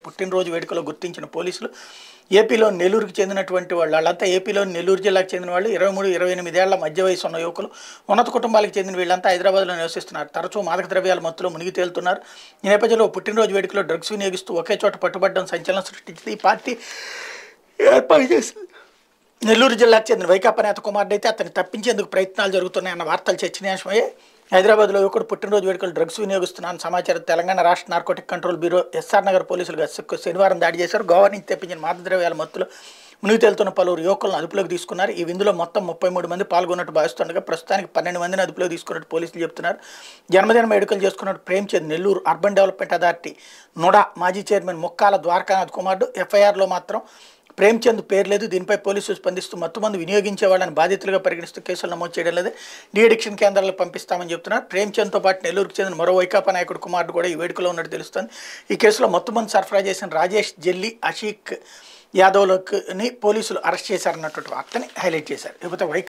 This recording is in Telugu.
పుట్టినరోజు వేడుకలో గుర్తించిన పోలీసులు ఏపీలో నెల్లూరుకి చెందినటువంటి వాళ్ళు వాళ్ళంతా ఏపీలో నెల్లూరు జిల్లాకు చెందిన వాళ్ళు ఇరవై మూడు ఇరవై ఎనిమిదేళ్ల మధ్య వయసు ఉన్న యువకులు ఉన్నత కుటుంబాలకు చెందిన వీళ్ళంతా హైదరాబాద్లో నివసిస్తున్నారు తరచూ మాదక ద్రవ్యాల మత్తులో మునిగి తేలుతున్నారు ఈ నేపథ్యంలో పుట్టినరోజు వేడుకలో డ్రగ్స్ వినియోగిస్తూ ఒకే చోట పట్టుబడడం సంచలనం సృష్టించింది ఈ పార్టీ ఏర్పాటు చేసింది నెల్లూరు జిల్లాకు చెందిన వైకాపా నేత కుమారుడు అయితే అతన్ని తప్పించేందుకు ప్రయత్నాలు జరుగుతున్నాయన్న వార్తలు చర్చనీయాంశమయ్యే హైదరాబాద్లో యువకుడు పుట్టినరోజు వేడుకలు డ్రగ్స్ వినియోగిస్తున్నారని సమాచారం తెలంగాణ రాష్ట్ర narcotic control bureau SR Nagar పోలీసులు గస్తు- శనివారం దాడి చేశారు గోవా నుంచి తెప్పించిన మాదక ద్రవ్యాల మత్తులో మునిగి తేలుతున్న పలువురు యువకులను అదుపులోకి తీసుకున్నారు ఈ విందులో మొత్తం ముప్పై మూడు మంది పాల్గొన్నట్టు భావిస్తుండగా ప్రస్తుతానికి పన్నెండు మందిని అదుపులోకి తీసుకున్నట్టు పోలీసులు చెప్తున్నారు జన్మదిన వేడుకలు చేసుకున్నట్టు Premchand Nellore urban development authority NUDA మాజీ చైర్మన్ ముక్కాల ద్వారకానాథ్ కుమారుడు ఎఫ్ఐఆర్లో మాత్రం ప్రేమ్చంద్ పేరు లేదు దీనిపై పోలీసులు స్పందిస్తూ మత్తుమందు వినియోగించే వాళ్ళని బాధితులుగా పరిగణిస్తూ కేసులు నమోదు చేయడం లేదు డీ అడిక్షన్ కేంద్రాలకు పంపిస్తామని చెప్తున్నారు ప్రేమ్చంద్తో పాటు నెల్లూరుకు చెందిన మరో వైకాపా నాయకుడు కుమారుడు కూడా ఈ వేడుకలో ఉన్నట్టు తెలుస్తుంది ఈ కేసులో మత్తుమందు సరఫరా చేసిన రాజేష్ జెల్లి అషీక్ యాదవ్లకి పోలీసులు అరెస్ట్ చేశారన్నటువంటి వార్తని హైలైట్ చేశారు ఇకపోతే వైకా